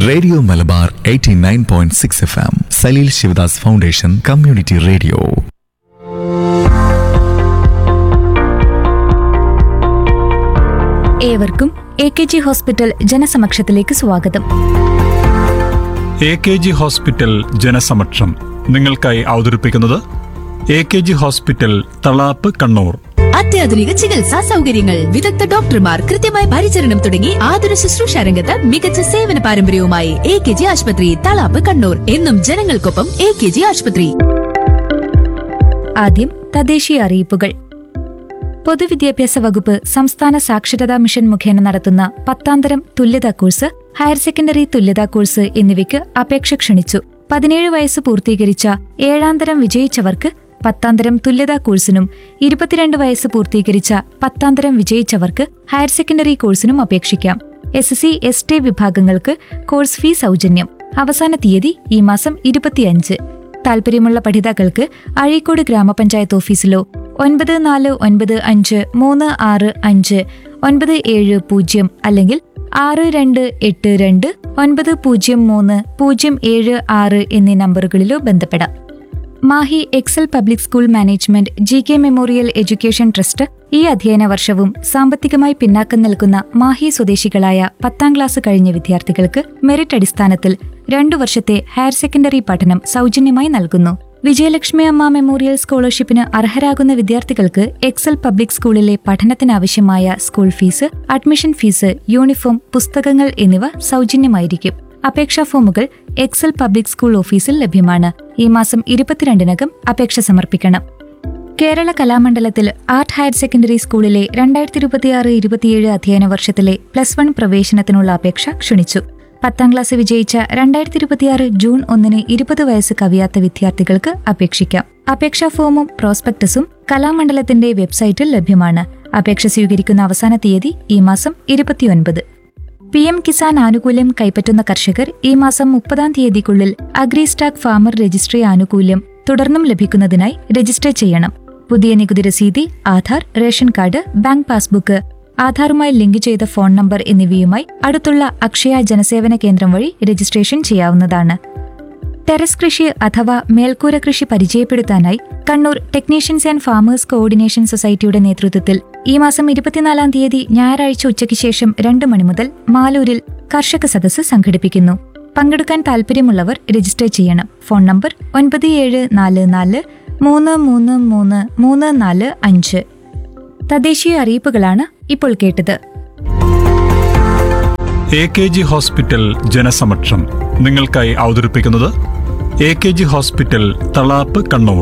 Radio Malabar 89.6 point six F M Saleel Sivadas foundation community radio ഏവർക്കും A K G hospital ജനസമക്ഷത്തിലേക്ക് സ്വാഗതം A K G hospital ജനസമക്ഷം നിങ്ങൾക്കായി അവതരിപ്പിക്കുന്നത് A K G hospital Thalap Kannur അത്യാധുനിക ചികിത്സാ സൗകര്യങ്ങൾ വിദഗ്ധ ഡോക്ടർമാർ കൃത്യമായ പരിചരണം തുടങ്ങി ആതുര ശുശ്രൂഷ രംഗത്ത് മികച്ച സേവന പാരമ്പര്യവുമായി എ കെ ജി ആശുപത്രി തളാപ്പ് കണ്ണൂർ എന്നും ജനങ്ങൾക്കൊപ്പം എ കെ ജി ആശുപത്രി ആദ്യം തദ്ദേശീയ അറിയിപ്പുകൾ പൊതുവിദ്യാഭ്യാസ വകുപ്പ് സംസ്ഥാന സാക്ഷരതാ മിഷൻ മുഖേന നടത്തുന്ന പത്താന്തരം തുല്യതാ കോഴ്സ് ഹയർ സെക്കൻഡറി തുല്യതാ കോഴ്സ് എന്നിവയ്ക്ക് അപേക്ഷ ക്ഷണിച്ചു പതിനേഴ് വയസ്സ് പൂർത്തീകരിച്ച ഏഴാന്തരം വിജയിച്ചവർക്ക് പത്താന്തരം തുല്യതാ കോഴ്സിനും ഇരുപത്തിരണ്ട് വയസ്സ് പൂർത്തീകരിച്ച പത്താന്തരം വിജയിച്ചവർക്ക് ഹയർ സെക്കൻഡറി കോഴ്സിനും അപേക്ഷിക്കാം എസ് സി എസ് ടി വിഭാഗങ്ങൾക്ക് കോഴ്സ് ഫീ സൗജന്യം അവസാന തീയതി ഈ മാസം ഇരുപത്തിയഞ്ച് താൽപര്യമുള്ള പഠിതാക്കൾക്ക് അഴീക്കോട് ഗ്രാമപഞ്ചായത്ത് ഓഫീസിലോ ഒൻപത് നാല് ഒൻപത് അഞ്ച് മൂന്ന് ആറ് അഞ്ച് ഒൻപത് ഏഴ് പൂജ്യം അല്ലെങ്കിൽ ആറ് രണ്ട് എട്ട് രണ്ട് ഒൻപത് പൂജ്യം മൂന്ന് പൂജ്യം ഏഴ് ആറ് എന്നീ നമ്പറുകളിലോ ബന്ധപ്പെടാം Mahe Excel public school management G K memorial education trust ഈ അധ്യയന വർഷവും സാമ്പത്തികമായി പിന്നാക്കം നിൽക്കുന്ന മാഹി സ്വദേശികളായ പത്താം ക്ലാസ് കഴിഞ്ഞ വിദ്യാർത്ഥികൾക്ക് മെറിറ്റ് അടിസ്ഥാനത്തിൽ രണ്ടു വർഷത്തെ ഹയർ സെക്കൻഡറി പഠനം സൗജന്യമായി നൽകുന്നു വിജയലക്ഷ്മി അമ്മ മെമ്മോറിയൽ സ്കോളർഷിപ്പിന് അർഹരാകുന്ന വിദ്യാർത്ഥികൾക്ക് എക്സൽ പബ്ലിക് സ്കൂളിലെ പഠനത്തിനാവശ്യമായ school fees admission fees uniform പുസ്തകങ്ങൾ എന്നിവ സൗജന്യമായിരിക്കും അപേക്ഷാ ഫോമുകൾ എക്സൽ പബ്ലിക് സ്കൂൾ ഓഫീസിൽ ലഭ്യമാണ് ഈ മാസം ഇരുപത്തിരണ്ടിനകം അപേക്ഷ സമർപ്പിക്കണം കേരള കലാമണ്ഡലത്തിൽ ആർട്ട് ഹയർ സെക്കൻഡറി സ്കൂളിലെ രണ്ടായിരത്തി ഇരുപത്തിയാറ് ഇരുപത്തിയേഴ് അധ്യയന വർഷത്തിലെ പ്ലസ് വൺ പ്രവേശനത്തിനുള്ള അപേക്ഷ ക്ഷണിച്ചു പത്താം ക്ലാസ് വിജയിച്ച രണ്ടായിരത്തി ഇരുപത്തിയാറ് ജൂൺ ഒന്നിന് ഇരുപത് വയസ്സ് കവിയാത്ത വിദ്യാർത്ഥികൾക്ക് അപേക്ഷിക്കാം അപേക്ഷാ ഫോമും പ്രോസ്പെക്ടസും കലാമണ്ഡലത്തിന്റെ വെബ്സൈറ്റിൽ ലഭ്യമാണ് അപേക്ഷ സ്വീകരിക്കുന്ന അവസാന തീയതി ഈ മാസം ഇരുപത്തിയൊൻപത് പി എം കിസാൻ ആനുകൂല്യം കൈപ്പറ്റുന്ന കർഷകർ ഈ മാസം മുപ്പതാം തീയതിക്കുള്ളിൽ അഗ്രി സ്റ്റാക്ക് ഫാമർ രജിസ്ട്രി ആനുകൂല്യം തുടർന്നും ലഭിക്കുന്നതിനായി രജിസ്റ്റർ ചെയ്യണം പുതിയ നികുതി രസീതി Aadhaar ration card bank passbook ആധാറുമായി ലിങ്ക് ചെയ്ത ഫോൺ നമ്പർ എന്നിവയുമായി അടുത്തുള്ള അക്ഷയ ജനസേവന കേന്ദ്രം വഴി രജിസ്ട്രേഷൻ ചെയ്യാവുന്നതാണ് ടെറസ് കൃഷി അഥവാ മേൽക്കൂര കൃഷി പരിചയപ്പെടുത്താനായി Kannur technicians and farmers coordination സൊസൈറ്റിയുടെ നേതൃത്വത്തിൽ ഈ മാസം ഇരുപത്തിനാലാം തീയതി ഞായറാഴ്ച ഉച്ചയ്ക്ക് ശേഷം രണ്ട് മണി മുതൽ മാലൂരിൽ കർഷക സദസ്സ് സംഘടിപ്പിക്കുന്നു പങ്കെടുക്കാൻ താൽപ്പര്യമുള്ളവർ രജിസ്റ്റർ ചെയ്യണം ഫോൺ നമ്പർ ഒൻപത് ഏഴ് നാല് നാല് മൂന്ന് മൂന്ന് മൂന്ന് മൂന്ന് നാല് അഞ്ച് തദ്ദേശീയ അറിയിപ്പുകളാണ് ഇപ്പോൾ കേട്ടത് എ കെ ജി ഹോസ്പിറ്റൽ ജനസമക്ഷം നിങ്ങൾക്കായി അവതരിപ്പിക്കുന്നത് A K G hospital Thalap Kannur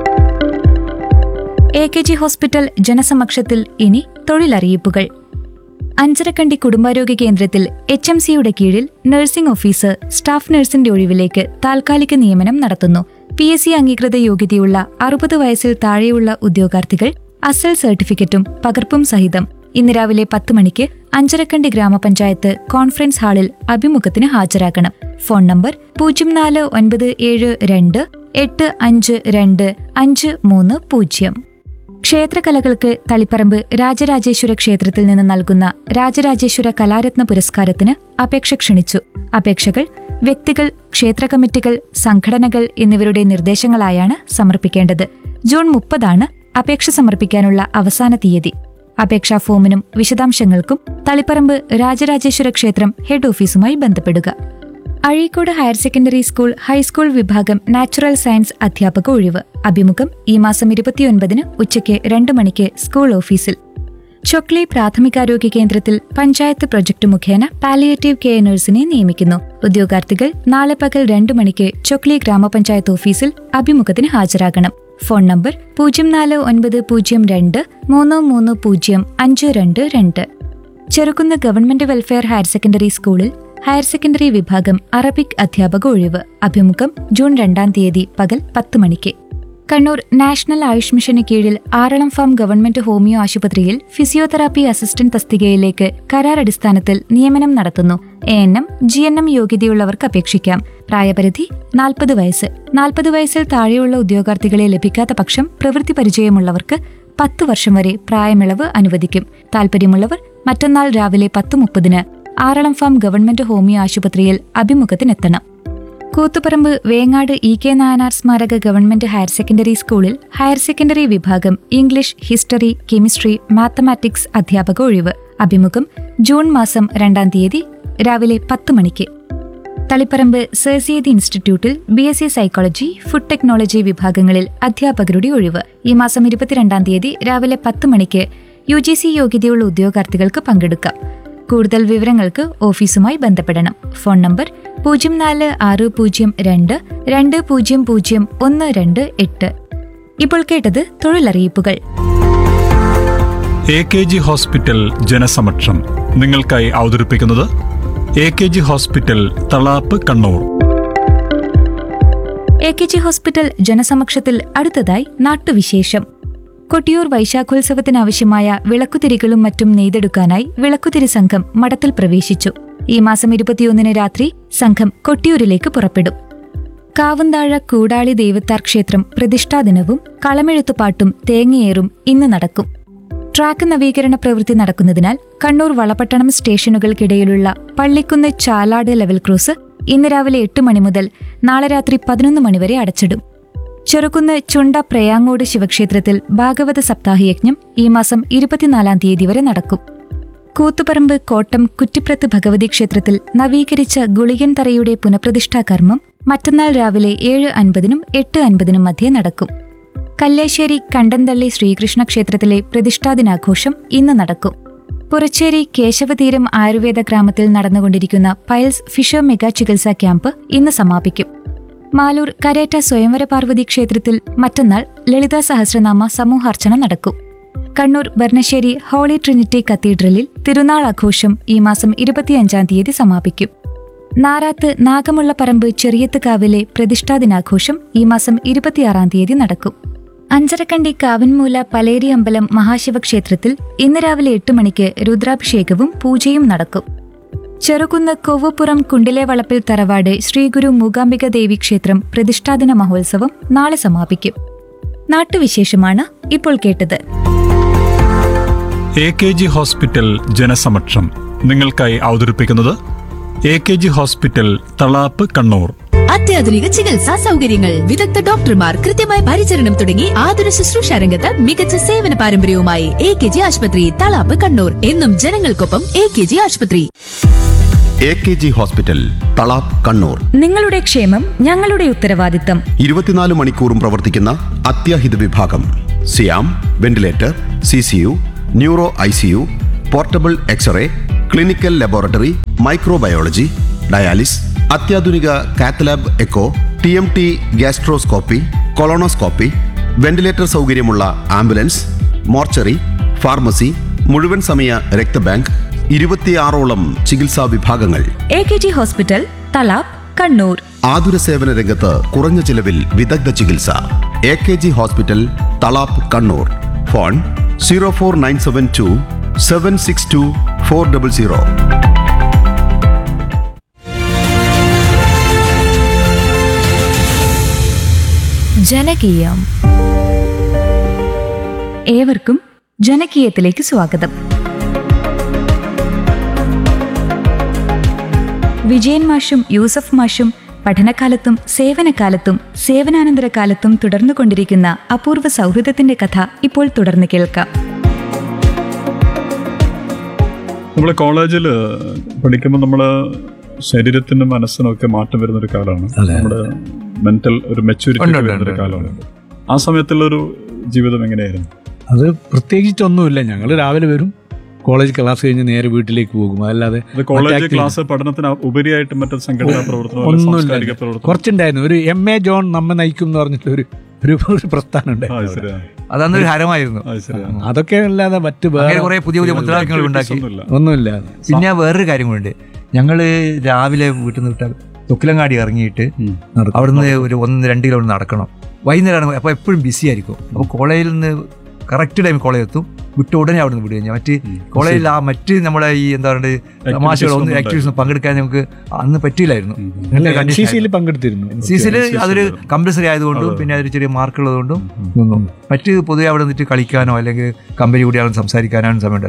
A K G hospital ജനസമക്ഷത്തിൽ ഇനി തൊഴിലറിയിപ്പുകൾ അഞ്ചരക്കണ്ടി കുടുംബാരോഗ്യ കേന്ദ്രത്തിൽ എച്ച് എം സിയുടെ കീഴിൽ നഴ്സിംഗ് ഓഫീസർ സ്റ്റാഫ് നഴ്സിന്റെ ഒഴിവിലേക്ക് താൽക്കാലിക നിയമനം നടത്തുന്നു പി എസ് സി അംഗീകൃത യോഗ്യതയുള്ള അറുപത് വയസ്സിൽ താഴെയുള്ള ഉദ്യോഗാർത്ഥികൾ അസൽ സർട്ടിഫിക്കറ്റും പകർപ്പും സഹിതം ഇന്ന് രാവിലെ പത്ത് മണിക്ക് അഞ്ചരക്കണ്ടി ഗ്രാമപഞ്ചായത്ത് കോൺഫറൻസ് ഹാളിൽ അഭിമുഖത്തിന് ഹാജരാകണം ഫോൺ നമ്പർ പൂജ്യം നാല് ഒൻപത് ഏഴ് രണ്ട് എട്ട് അഞ്ച് രണ്ട് അഞ്ച് മൂന്ന് പൂജ്യം ക്ഷേത്രകലകൾക്ക് തളിപ്പറമ്പ് രാജരാജേശ്വര ക്ഷേത്രത്തിൽ നിന്ന് നൽകുന്ന രാജരാജേശ്വര കലാരത്ന പുരസ്കാരത്തിന് അപേക്ഷ ക്ഷണിച്ചു അപേക്ഷകൾ വ്യക്തികൾ ക്ഷേത്ര കമ്മിറ്റികൾ സംഘടനകൾ എന്നിവരുടെ നിർദ്ദേശങ്ങളായാണ് സമർപ്പിക്കേണ്ടത് ജൂൺ മുപ്പതാണ് അപേക്ഷ സമർപ്പിക്കാനുള്ള അവസാന തീയതി അപേക്ഷാ ഫോമിനും വിശദാംശങ്ങൾക്കും തളിപ്പറമ്പ് രാജരാജേശ്വര ക്ഷേത്രം ഹെഡ് ഓഫീസുമായി ബന്ധപ്പെടുക Azhikode higher secondary school high school വിഭാഗം നാച്ചുറൽ സയൻസ് അധ്യാപക ഒഴിവ് അഭിമുഖം ഈ മാസം ഇരുപത്തിയൊൻപതിന് ഉച്ചയ്ക്ക് രണ്ട് മണിക്ക് സ്കൂൾ ഓഫീസിൽ ചൊക്ലി പ്രാഥമികാരോഗ്യ കേന്ദ്രത്തിൽ പഞ്ചായത്ത് പ്രൊജക്ട് മുഖേന പാലിയേറ്റീവ് കെയർ നഴ്സിനെ നിയമിക്കുന്നു ഉദ്യോഗാർത്ഥികൾ നാളെ പകൽ രണ്ട് മണിക്ക് ചൊക്ലി ഗ്രാമപഞ്ചായത്ത് ഓഫീസിൽ അഭിമുഖത്തിന് ഹാജരാകണം ഫോൺ നമ്പർ പൂജ്യം നാല് ഒൻപത് പൂജ്യം രണ്ട് മൂന്ന് മൂന്ന് പൂജ്യം അഞ്ച് രണ്ട് രണ്ട് Cherukunnu government welfare higher secondary സ്കൂളിൽ ഹയർ സെക്കൻഡറി വിഭാഗം അറബിക് അധ്യാപക ഒഴിവ് അഭിമുഖം ജൂൺ രണ്ടാം തീയതി പകൽ പത്ത് മണിക്ക് കണ്ണൂർ നാഷണൽ ആയുഷ് മിഷന് കീഴിൽ ആറളം ഫാം ഗവൺമെന്റ് ഹോമിയോ ആശുപത്രിയിൽ ഫിസിയോതെറാപ്പി അസിസ്റ്റന്റ് തസ്തികയിലേക്ക് കരാർ അടിസ്ഥാനത്തിൽ നിയമനം നടത്തുന്നു A N M G N M യോഗ്യതയുള്ളവർക്ക് അപേക്ഷിക്കാം പ്രായപരിധി നാൽപ്പത് വയസ്സ് നാൽപ്പത് വയസ്സിൽ താഴെയുള്ള ഉദ്യോഗാർത്ഥികളെ ലഭിക്കാത്ത പക്ഷം പ്രവൃത്തി പരിചയമുള്ളവർക്ക് പത്ത് വർഷം വരെ പ്രായമിളവ് അനുവദിക്കും താൽപ്പര്യമുള്ളവർ മറ്റന്നാൾ രാവിലെ പത്ത് മുപ്പതിന് ആറളം ഫാം ഗവൺമെന്റ് ഹോമിയോ ആശുപത്രിയിൽ അഭിമുഖത്തിനെത്തണം കൂത്തുപറമ്പ് വേങ്ങാട് ഇ കെ നായനാർ സ്മാരക ഗവൺമെന്റ് ഹയർ സെക്കൻഡറി സ്കൂളിൽ ഹയർ സെക്കൻഡറി വിഭാഗം ഇംഗ്ലീഷ് ഹിസ്റ്ററി കെമിസ്ട്രി മാത്തമാറ്റിക്സ് അധ്യാപക ഒഴിവ് അഭിമുഖം ജൂൺ മാസം രണ്ടാം തീയതി രാവിലെ പത്ത് മണിക്ക് തളിപ്പറമ്പ് സെഴ്സിയതി ഇൻസ്റ്റിറ്റ്യൂട്ടിൽ B S C psychology food technology വിഭാഗങ്ങളിൽ അധ്യാപകരുടെ ഒഴിവ് ഈ മാസം ഇരുപത്തിരണ്ടാം തീയതി രാവിലെ പത്ത് മണിക്ക് യു ജി സി യോഗ്യതയുള്ള ഉദ്യോഗാർത്ഥികൾക്ക് പങ്കെടുക്കാം കൂടുതൽ വിവരങ്ങൾക്ക് ഓഫീസുമായി ബന്ധപ്പെടണം ഫോൺ നമ്പർ പൂജ്യം നാല് ആറ് പൂജ്യം രണ്ട് രണ്ട് പൂജ്യം പൂജ്യം ഒന്ന് രണ്ട് എട്ട് ഇപ്പോൾ കേട്ടത് തൊഴിലറിയിപ്പുകൾ എ കെ ജി ഹോസ്പിറ്റൽ ജനസമക്ഷം നിങ്ങൾക്കായി അവതരിപ്പിക്കുന്നത് A K G hospital Thalap Kannur A K G hospital ജനസമക്ഷത്തിൽ അടുത്തതായി നാട്ടുവിശേഷം കൊട്ടിയൂർ വൈശാഖോത്സവത്തിനാവശ്യമായ വിളക്കുതിരികളും മറ്റും നെയ്തെടുക്കാനായി വിളക്കുതിരി സംഘം മഠത്തിൽ പ്രവേശിച്ചു ഈ മാസം ഇരുപത്തിയൊന്നിന് രാത്രി സംഘം കൊട്ടിയൂരിലേക്ക് പുറപ്പെടും കാവുന്താഴ കൂടാളി ദേവത്താർ ക്ഷേത്രം പ്രതിഷ്ഠാദിനവും കളമെഴുത്തുപാട്ടും തേങ്ങയേറും ഇന്ന് നടക്കും ട്രാക്ക് നവീകരണ പ്രവൃത്തി നടക്കുന്നതിനാൽ കണ്ണൂർ വളപട്ടണം സ്റ്റേഷനുകൾക്കിടയിലുള്ള പള്ളിക്കുന്ന് ചാലാട് ലെവൽ ക്രോസ് ഇന്ന് രാവിലെ എട്ട് മണി മുതൽ നാളെ രാത്രി പതിനൊന്ന് മണിവരെ അടച്ചിടും ചെറുകുന്ന് ചുണ്ട പ്രയാങ്ങോട് ശിവക്ഷേത്രത്തിൽ ഭാഗവത സപ്താഹയജ്ഞം ഈ മാസം ഇരുപത്തിനാലാം തീയതി വരെ നടക്കും കൂത്തുപറമ്പ് കോട്ടം കുറ്റിപ്രത്ത് ഭഗവതി ക്ഷേത്രത്തിൽ നവീകരിച്ച ഗുളികൻ തറയുടെ പുനഃപ്രതിഷ്ഠാ കർമ്മം മറ്റന്നാൾ രാവിലെ ഏഴ് അൻപതിനും എട്ട് അൻപതിനും മധ്യേ നടക്കും കല്ലേശ്ശേരി കണ്ടന്തള്ളി ശ്രീകൃഷ്ണ ക്ഷേത്രത്തിലെ പ്രതിഷ്ഠാദിനാഘോഷം ഇന്ന് നടക്കും പുറച്ചേരി കേശവതീരം ആയുർവേദ ഗ്രാമത്തിൽ നടന്നുകൊണ്ടിരിക്കുന്ന പയൽസ് ഫിഷർ മെഗാ ചികിത്സാ ക്യാമ്പ് ഇന്ന് സമാപിക്കും മാലൂർ കരേറ്റ സ്വയംവര പാർവതി ക്ഷേത്രത്തിൽ മറ്റന്നാൾ ലളിതാ സഹസ്രനാമ സമൂഹാർച്ചന നടക്കും കണ്ണൂർ ബർണശ്ശേരി ഹോളി ട്രിനിറ്റി കത്തീഡ്രലിൽ തിരുനാൾ ആഘോഷം ഈ മാസം ഇരുപത്തിയഞ്ചാം തീയതി സമാപിക്കും നാരാത്ത് നാഗമുള്ള പറമ്പ് ചെറിയത്തുകാവിലെ പ്രതിഷ്ഠാദിനാഘോഷം ഈ മാസം ഇരുപത്തിയാറാം തീയതി നടക്കും അഞ്ചരക്കണ്ടി കാവൻമൂല പലേരി അമ്പലം മഹാശിവക്ഷേത്രത്തിൽ ഇന്ന് രാവിലെ എട്ട് മണിക്ക് രുദ്രാഭിഷേകവും പൂജയും നടക്കും ചെറുകുന്ന് കൊവ്വപ്പുറം കുണ്ടിലെ വളപ്പിൽ തറവാട് ശ്രീഗുരു മൂകാംബിക ദേവി ക്ഷേത്രം പ്രതിഷ്ഠാദിന മഹോത്സവം നാളെ സമാപിക്കും നാട്ടുവിശേഷമാണ് ഇപ്പോൾ കേട്ടത് എ കെ ജി ഹോസ്പിറ്റൽ ജനസമക്ഷം നിങ്ങൾക്കായി അവതരിപ്പിക്കുന്നത് A K G hospital Thalap Kannur അത്യാധുനിക ചികിത്സാ സൗകര്യങ്ങൾ വിദഗ്ധ ഡോക്ടർമാർ കൃത്യമായ പരിചരണം തുടങ്ങി ആതുര ശുശ്രൂഷ രംഗത്ത് മികച്ച സേവന പാരമ്പര്യവുമായി എ കെ ജി ആശുപത്രി തളാപ്പ് കണ്ണൂർ എന്നും ജനങ്ങൾക്കൊപ്പം എ കെ ജി ആശുപത്രി A K G hospital Thalap Kannur നിങ്ങളുടെ ക്ഷേമം ഞങ്ങളുടെ ഉത്തരവാദിത്തം ഇരുപത്തിനാല് മണിക്കൂറും പ്രവർത്തിക്കുന്ന അത്യാഹിത വിഭാഗം സിയാം ventilator C C U neuro I C U portable X-ray clinical laboratory microbiology dialysis അത്യാധുനിക cath lab echo T M T gastroscopy colonoscopy ventilator സൗകര്യമുള്ള ആംബുലൻസ് മോർച്ചറി ഫാർമസി മുഴുവൻ സമയ രക്തബാങ്ക് ഇരുപത്തിയാറോളം ചികിത്സാ വിഭാഗങ്ങൾ A K G hospital Thalap Kannur ആതുര സേവന രംഗത്ത് കുറഞ്ഞ ചിലവിൽ വിദഗ്ധ ചികിത്സ A K G hospital Thalap Kannur phone zero four nine seven two seven six two four double zero ജനകീയം ഏവർക്കും ജനകീയത്തിലേക്ക് സ്വാഗതം വിജയൻ മാഷും യൂസഫ് മാഷും പഠനകാലത്തും സേവനകാലത്തും സേവനാനന്തര കാലത്തും തുടർന്നുകൊണ്ടിരിക്കുന്ന അപൂർവ സൗഹൃദത്തിന്റെ കഥ ഇപ്പോൾ തുടർന്ന് കേൾക്കാം നമ്മൾ കോളേജിൽ പഠിക്കുമ്പോൾ നമ്മൾ ശരീരത്തിനും മനസ്സിനും ഒക്കെ മാറ്റം വരുന്ന ഒരു കാലമാണ് നമ്മുടെ മെന്റൽ ഒരു മെച്ചൂരിറ്റി ഉണ്ട്, ഉണ്ട്, വരുന്ന ഒരു ഉണ്ട്, കാലമാണ് ആ സമയത്തുള്ളൊരു ജീവിതം എങ്ങനെയായിരുന്നു അത് പ്രത്യേകിച്ചൊന്നുമില്ല ഞങ്ങൾ രാവിലെ വരും കോളേജ് ക്ലാസ് കഴിഞ്ഞ് നേരെ വീട്ടിലേക്ക് പോകും അല്ലാതെ അത് കോളേജ് മറ്റേ ക്ലാസ് പഠനത്തിന് ഉപരിയായിട്ട് മറ്റു സംഘടനാ പ്രവർത്തനം അല്ലെങ്കിൽ സാംസ്കാരിക ഒന്നുമില്ല പ്രവർത്തനം കുറച്ചുണ്ടായിരുന്നു ഒരു എം എ ജോൺ നമ്മെ നയിക്കും എന്ന് പറഞ്ഞിട്ട് ഒരു ഒരു ഒരു പ്രസ്ഥാനം ആ, ഉണ്ടായിരുന്നു ശരിയാ. അതന്നൊരു ഹരമായിരുന്നു ആ, ശരിയാ. അതൊക്കെ അല്ലാതെ മറ്റ് അങ്ങനെ വേറെ കുറെ പുതിയ പുതിയ മുദ്രാവാക്യങ്ങൾ ഉണ്ടാക്കി ഒന്നുമില്ല. ഒന്നുമില്ല പിന്നെ വേറൊരു കാര്യം കൂടെ ഞങ്ങള് രാവിലെ വീട്ടിൽ നിന്ന് വിട്ടാൽ തൊക്കിലങ്ങാടി ഇറങ്ങിയിട്ട് ഉം. അവിടുന്ന് ഒരു ഒന്ന് രണ്ട് കിലോമീറ്റർ നടക്കണം വൈകുന്നേരമാണ് അപ്പോൾ എപ്പോഴും ബിസി ആയിരിക്കും അപ്പോൾ കോളേജിൽ നിന്ന് കറക്റ്റ് ടൈം കോളേജ് എത്തും വിട്ട ഉടനെ അവിടെ നിന്ന് വിടുക ഞാൻ മറ്റ് കോളേജിൽ ആ മറ്റ് നമ്മുടെ ഈ എന്താ പറയുക തമാശകളോ ഒന്നും ഒന്നും ആക്ടിവിറ്റീസ് പങ്കെടുക്കാൻ നമുക്ക് അന്ന് പറ്റിയില്ലായിരുന്നു എൻ സി സിയിൽ പങ്കെടുത്തിരുന്നു സി സിയിൽ അതൊരു കമ്പൽസറി ആയതുകൊണ്ടും പിന്നെ അതൊരു ചെറിയ മാർക്ക് ഉള്ളതുകൊണ്ടും നിന്നു മറ്റ് പൊതുവെ അവിടെ നിന്നിട്ട് കളിക്കാനോ അല്ലെങ്കിൽ കമ്പനി കൂടിയാലും സംസാരിക്കാനോ സമയം ഉണ്ടായിരുന്നു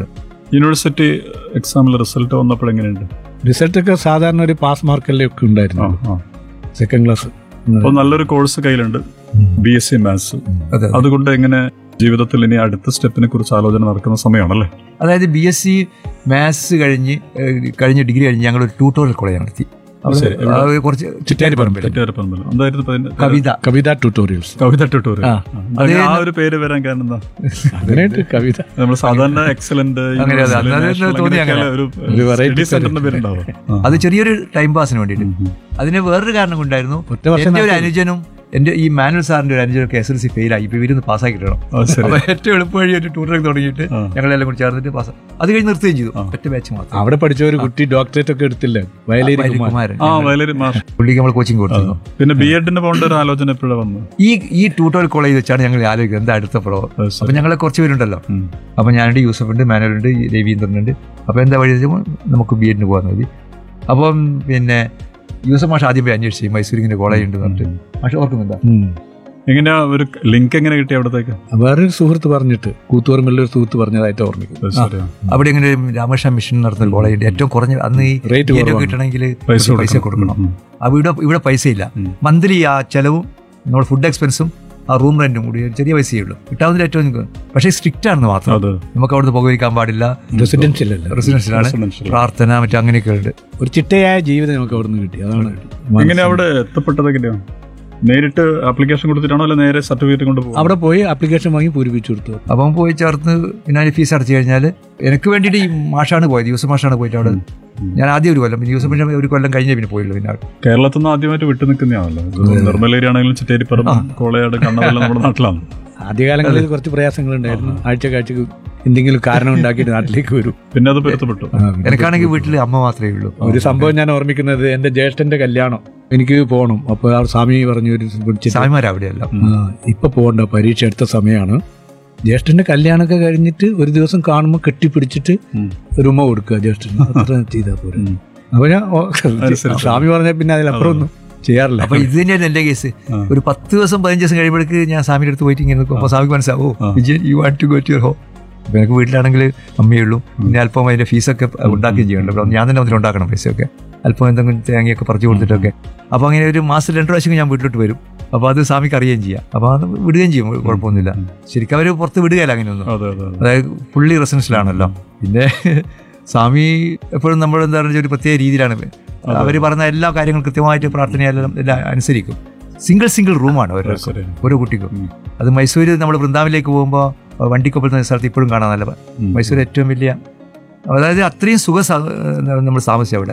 യൂണിവേഴ്സിറ്റി എക്സാമിൽ റിസൾട്ട് വന്നപ്പോൾ എങ്ങനെയുണ്ട് റിസൾട്ടൊക്കെ സാധാരണ ഒരു പാസ് മാർക്കല്ലേ ഒക്കെ ആ ഉണ്ടായിരുന്നു ആ സെക്കൻഡ് ക്ലാസ് അപ്പോൾ നല്ലൊരു കോഴ്സ് കയ്യിലുണ്ട് ബി എസ് സി മാത്സ് അതെ അതുകൊണ്ട് എങ്ങനെ ജീവിതത്തിൽ ഇനി അടുത്ത സ്റ്റെപ്പിനെ കുറിച്ച് ആലോചന നടക്കുന്ന സമയമാണല്ലേ അതായത് ബി എസ് സി മാത്സ് കഴിഞ്ഞ് ഏഹ്, കഴിഞ്ഞ് ഡിഗ്രി കഴിഞ്ഞ് ഞങ്ങൾ ഒരു ട്യൂട്ടോറിയൽ കോളേജ് നടത്തി അവിടെ ശരി, എവിടെ? അത് കുറച്ച് ചുറ്റാരിപ്പറമ്പിൽ തെറ്റേരപ്പറമ്പല്ലോ എന്തായിരുന്നു ഇപ്പൊ അതിന്റെ- കവിത കവിത ട്യൂട്ടോറിയൽസ് കവിത ട്യൂട്ടോറിയൽ ആ. അത് ആ ഒരു പേര് വരാൻ കാരണം എന്താ അങ്ങനെയായിട്ട് കവിത നമ്മൾ സാധാരണ എക്സലന്റ് അങ്ങനെ അതെ, അന്നേരം തോന്നി അങ്ങനെ. ഒരു ഒരു variety സ്റ്റഡി സെന്ററിന്റെ പേരുണ്ടാവും അത് ചെറിയൊരു ടൈം പാസിന് വേണ്ടിയിട്ട് അതിന് വേറൊരു കാരണം ഉണ്ടായിരുന്നു ഒറ്റ വർഷം എന്റെ ഒരു നടത്തി. അനുജനും എന്റെ ഈ മാനുവൽ സാറിന്റെ ഒരു അനുജനൊക്കെ എസ് എൽ സി ഫെയിൽ ആയി ഇപ്പൊ ഇവരുന്ന് പാസ്സാക്കി കിട്ടണം ആ, ശരി. അപ്പൊ ഏറ്റവും എളുപ്പ വഴി ഒരു ടൂറിലേക്ക് തുടങ്ങിയിട്ട് ആ. ഞങ്ങളെല്ലാം കൂടി ചേർന്നിട്ട് പാസ് അത് കഴിഞ്ഞ് നിർത്തുകയും ചെയ്തു ഒറ്റ ബാച്ച് മാത്രം അവിടെ പഠിച്ച ഒരു കുട്ടി ഡോക്ടറേറ്റ് ഒക്കെ എടുത്തില്ല വയലേരി വയലിൽ കുമാർ കുമാരൻ ആ വയലരി മാഷ് പുള്ളിക്ക് നമ്മൾ കോച്ചിങ് കൊടുത്തിരുന്നു പിന്നെ ബി എഡിന് പോകേണ്ട ഒരു ആലോചന എപ്പോഴാണ് വന്നു ഈ ഈ ട്യൂട്ടോറിയൽ കോളേജ് വെച്ചാണ് ഞങ്ങൾ ആലോചിക്കുന്നത് എന്താ അടുത്ത പ്രോ അത് ശരി. അപ്പൊ ഞങ്ങളെ കുറച്ച് പേരുണ്ടല്ലോ ഉം. അപ്പൊ ഞാനുണ്ട് യൂസഫ് ഉണ്ട് മാനുവൽ ഉണ്ട് രവീന്ദ്രൻ ഉണ്ട് അപ്പൊ എന്താ വഴി വെച്ചാൽ നമുക്ക് ബി എഡിന് പോകാൻ മതി അപ്പം പിന്നെ യൂസഫ് മാഷ് ആദ്യം പോയി അന്വേഷിച്ചു മൈസൂർ ഇങ്ങനെ കോളേജ് ഉണ്ട് എന്ന് പറഞ്ഞിട്ട് മാഷ് ഓർക്കുന്നുണ്ടോ എങ്ങനെയാ ഒരു ലിങ്ക് എങ്ങനെ കിട്ടി അവിടത്തേക്ക് വേറൊരു സുഹൃത്ത് പറഞ്ഞിട്ട് കൂത്തുപറമ്പിലെ ഒരു സുഹൃത്ത് പറഞ്ഞതായിട്ട് ഓർമ്മിക്കുന്നു അത് ശരിയാ. അവിടെ ഇങ്ങനെ ഒരു രാമകൃഷ്ണ മിഷൻ നടത്തുന്ന കോളേജ് ഉണ്ട് ഏറ്റവും കുറഞ്ഞ അന്ന് ഈ Rate BEd കുറവാണ്. കിട്ടണമെങ്കിൽ പൈസ പൈസ കൊടുക്കണം ഉം, ഉം. അപ്പൊ ഇവിടെ ഇവിടെ പൈസയില്ല ഉം. മന്ത്ലി ആ ചെലവും നമ്മുടെ ഫുഡ് എക്സ്പെൻസും ആ റൂം റെന്റും കൂടി ഒരു ചെറിയ പൈസയേ ഉള്ളൂ കിട്ടാവുന്നതിൽ ഏറ്റവും നിങ്ങൾക്ക് പക്ഷേ സ്ട്രിക്റ്റ് ആണെന്ന് മാത്രം അതെ നമുക്ക് അവിടുന്ന് പുകവലിക്കാൻ പാടില്ല റെസിഡൻഷ്യൽ അല്ല റെസിഡൻഷ്യലാണ് Residential. പ്രാർത്ഥന മറ്റു അങ്ങനെയൊക്കെ ഉണ്ട് ഒരു ചിട്ടയായ ജീവിതം നമുക്ക് അവിടെ നിന്ന് കിട്ടി അതാണ് എങ്ങനെ അവിടെ എത്തപ്പെട്ടത് എങ്ങനെയാ നേരിട്ട് ആപ്ലിക്കേഷൻ കൊടുത്തിട്ടാണോ അല്ല നേരെ സർട്ടിഫിക്കറ്റ് കൊണ്ട് പോകും അവിടെ പോയി ആപ്ലിക്കേഷൻ വാങ്ങി പൂരിപ്പിച്ചു കൊടുത്തു അപ്പം പോയി ചേർത്ത് പിന്നെ അതിന് ഫീസ് അടച്ചു കഴിഞ്ഞാൽ എനിക്ക് വേണ്ടിയിട്ട് ഈ മാഷാണ് പോയത് യൂസഫ് മാഷാണ് പോയിട്ട് അവിടെ ഞാൻ ആദ്യം ഒരു കൊല്ലം പിന്നെ യൂസഫ് മാഷ് ഒരു കൊല്ലം കഴിഞ്ഞേ പിന്നെ പോയുള്ളൂ പിന്നെ അവിടെ. കേരളത്തിൽ നിന്ന് ആദ്യമായിട്ട് വിട്ടു നിൽക്കുന്നതാണല്ലോ ഇത് നിർമ്മൽ ഏരിയ ആണെങ്കിലും ചിറ്റേരിപ്പുറം കോളയാട് കണ്ണതെല്ലാം നമ്മുടെ നാട്ടിലാണ് ആദ്യകാലങ്ങളിൽ കുറച്ച് പ്രയാസങ്ങളുണ്ടായിരുന്നു ആഴ്ചക്ക് ആഴ്ചക്ക് എന്തെങ്കിലും കാരണം ഉണ്ടാക്കിയിട്ട് നാട്ടിലേക്ക് വരും പിന്നെ അത് പൊരുത്തപ്പെട്ടു ആ, പിന്നെ എനിക്കാണെങ്കിൽ വീട്ടിൽ അമ്മ മാത്രമേ ഉള്ളൂ ഒരു സംഭവം ഞാൻ ഓർമ്മിക്കുന്നത് എന്റെ ജ്യേഷ്ഠന്റെ കല്യാണം എനിക്ക് പോകണം അപ്പോൾ ആ സ്വാമി പറഞ്ഞു ഒരു വിളിച്ചിട്ട് സ്വാമിമാർ അവിടെയല്ല ആ, ഇപ്പൊ പോകണ്ട പരീക്ഷ എടുത്ത സമയമാണ് ജ്യേഷ്ഠന്റെ കല്യാണമൊക്കെ കഴിഞ്ഞിട്ട് ഒരു ദിവസം കാണുമ്പോൾ കെട്ടിപ്പിടിച്ചിട്ട് ഉം. ഒരു ഉമ്മ കൊടുക്കുക ജ്യേഷ്ഠന് അത്ര ചെയ്താൽ പോരെ ഉം. അപ്പൊ ഞാൻ ഓ, അനുസരിച്ച്. സ്വാമി പറഞ്ഞ പിന്നെ അതിലപ്പുറം ഒന്നും ചെയ്യാറില്ല അപ്പൊ ഇത് തന്നെയാണ് എന്റെ കേസ് ആ. ഒരു പത്ത് ദിവസം പതിനഞ്ച് ദിവസം കഴിയുമ്പോഴേക്ക് ഞാൻ സ്വാമിയുടെ അടുത്ത് പോയിട്ട് ഇങ്ങനെ നിൽക്കും അപ്പൊ സ്വാമിക്ക് മനസ്സിലാവും ആ. ഓ Vijayan you want to go to your home അപ്പൊ എനിക്ക് വീട്ടിലാണെങ്കിൽ അമ്മയേ ഉള്ളൂ പിന്നെ അല്പം അതിന്റെ ഫീസൊക്കെ ഉണ്ടാക്കുകയും ചെയ്യണം അപ്പൊ ഞാൻ തന്നെ അതിൽ ഉണ്ടാക്കണം പൈസയൊക്കെ അല്പം എന്തെങ്കിലും തേങ്ങയൊക്കെ പറിച്ചു കൊടുത്തിട്ടൊക്കെ അപ്പൊ അങ്ങനെ ഒരു മാസം രണ്ടു പ്രാവശ്യം ഞാൻ വീട്ടിലോട്ട് വരും അപ്പൊ അത് സ്വാമിക്ക് അറിയുകയും ചെയ്യാം അപ്പൊ അത് വിടുകയും ചെയ്യും കുഴപ്പമൊന്നുമില്ല ശരിക്കും അവര് പുറത്ത് വിടുകയല്ല അങ്ങനെയൊന്നും അതെ അതെ അതെ അതായത് ഫുള്ളി റെസിഡൻഷ്യലാണല്ലോ പിന്നെ സ്വാമി എപ്പോഴും നമ്മൾ എന്താ പറയുക ഒരു പ്രത്യേക രീതിയിലാണ് അവർ പറയുന്ന എല്ലാ കാര്യങ്ങളും കൃത്യമായിട്ട് പ്രാർത്ഥനയെല്ലാം എല്ലാം അനുസരിക്കും സിംഗിൾ സിംഗിൾ റൂമാണ് ഓരോ ശരി. ഓരോ കുട്ടിക്കും അത് മൈസൂര് നമ്മൾ വൃന്ദാവിലേക്ക് പോകുമ്പോൾ വണ്ടിക്കൊപ്പം സ്ഥലത്ത് ഇപ്പോഴും കാണാൻ നല്ല ഉം. മൈസൂർ ഏറ്റവും വലിയ അതായത് അത്രയും സുഖ നമ്മൾ താമസിച്ചു അവിടെ